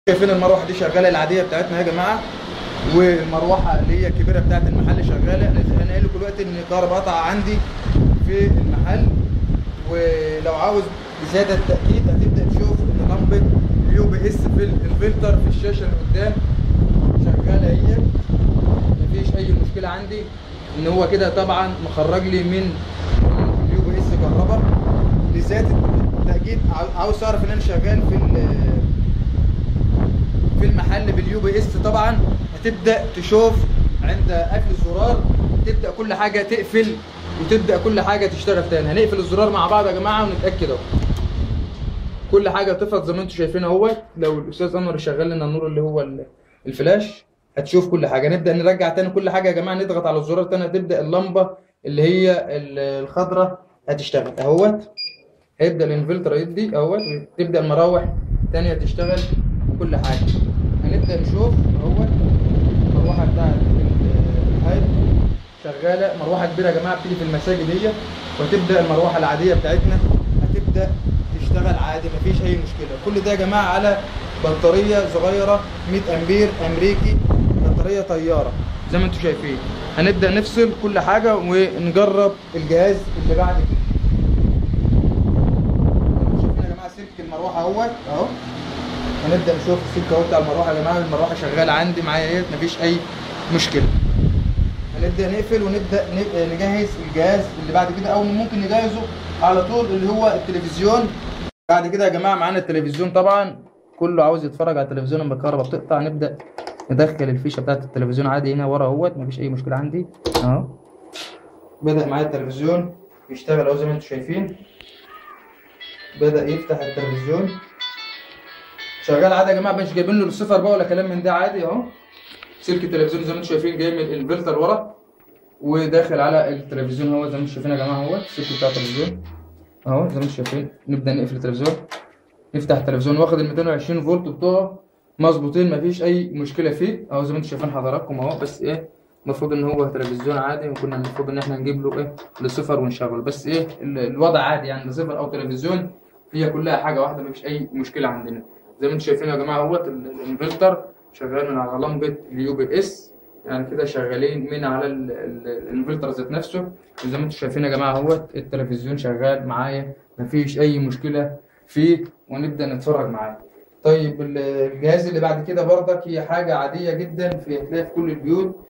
شايفين المروحه دي شغاله العاديه بتاعتنا يا جماعه والمروحه اللي هي الكبيره بتاعت المحل شغاله انا قايل لكم دلوقتي ان الكهرباء قطع عندي في المحل ولو عاوز بزياده التاكيد هتبدا تشوف ان لمبه اليو بي اس في الفلتر في الشاشه اللي قدام شغاله هي مفيش اي مشكله عندي ان هو كده طبعا مخرج لي من اليو بي اس كهرباء لزياده التاكيد عاوز اعرف ان انا شغال في في المحل باليو بي اس طبعا هتبدا تشوف عند قفل الزرار تبدا كل حاجه تقفل وتبدا كل حاجه تشتغل تاني هنقفل الزرار مع بعض يا جماعه ونتاكد اهو كل حاجه طفت زي ما انتم شايفين اهوت لو الاستاذ انور شغل لنا النور اللي هو الفلاش هتشوف كل حاجه نبدا نرجع تاني كل حاجه يا جماعه نضغط على الزرار تاني تبدا اللمبه اللي هي الخضراء هتشتغل اهوت هيبدا الانفلتر يدي اهوت تبدا المراوح تانية تشتغل وكل حاجه هنبدا نشوف اهوت المروحه بتاعت الهايب شغاله مروحه كبيره يا جماعه بتيجي في المساجد هي وتبدا المروحه العاديه بتاعتنا هتبدا تشتغل عادي مفيش اي مشكله كل ده يا جماعه على بطاريه صغيره 100 امبير امريكي بطاريه طياره زي ما انتم شايفين هنبدا نفصل كل حاجه ونجرب الجهاز اللي بعد كده شايفين يا جماعه سلك المروحه اهوت اهو هنبدا نشوف السلك اهو بتاع المروحه يا جماعه المروحه شغاله عندي معايا اهيت مفيش اي مشكله هنبدا نقفل ونبدا نجهز الجهاز اللي بعد كده او ممكن نجهزه على طول اللي هو التلفزيون بعد كده يا جماعه معانا التلفزيون طبعا كله عاوز يتفرج على التلفزيون لما الكهرباء بتقطع نبدا ندخل الفيشه بتاعت التلفزيون عادي هنا ورا اهوت مفيش اي مشكله عندي اهو بدا معايا التلفزيون يشتغل اهو زي ما انتم شايفين بدا يفتح التلفزيون شغال عادي يا جماعه مش جايبين له الصفر بقى ولا كلام من ده عادي اهو سلك التلفزيون زي ما انتم شايفين جاي من الانفلتر ورا وداخل على التلفزيون اهو زي ما انتم شايفين يا جماعه اهو السلك بتاع التلفزيون اهو زي ما انتم شايفين نبدا نقفل التلفزيون نفتح التلفزيون واخد ال 220 فولت بتوعه مظبوطين مفيش اي مشكله فيه اهو زي ما انتم شايفين حضراتكم اهو بس ايه المفروض ان هو تلفزيون عادي وكنا المفروض ان احنا نجيب له ايه لصفر ونشغله بس ايه الوضع عادي يعني صفر او تلفزيون هي كلها حاجه واحده مفيش اي مشكله عندنا زي ما انتم شايفين يا جماعه اهوت الانفلتر شغال من على لمبه اليو بي اس يعني كده شغالين من على الانفلتر ذات نفسه وزي ما انتم شايفين يا جماعه اهوت التلفزيون شغال معايا مفيش اي مشكله فيه ونبدا نتفرج معاه طيب الجهاز اللي بعد كده برضك هي حاجه عاديه جدا في هتلاقيها في كل البيوت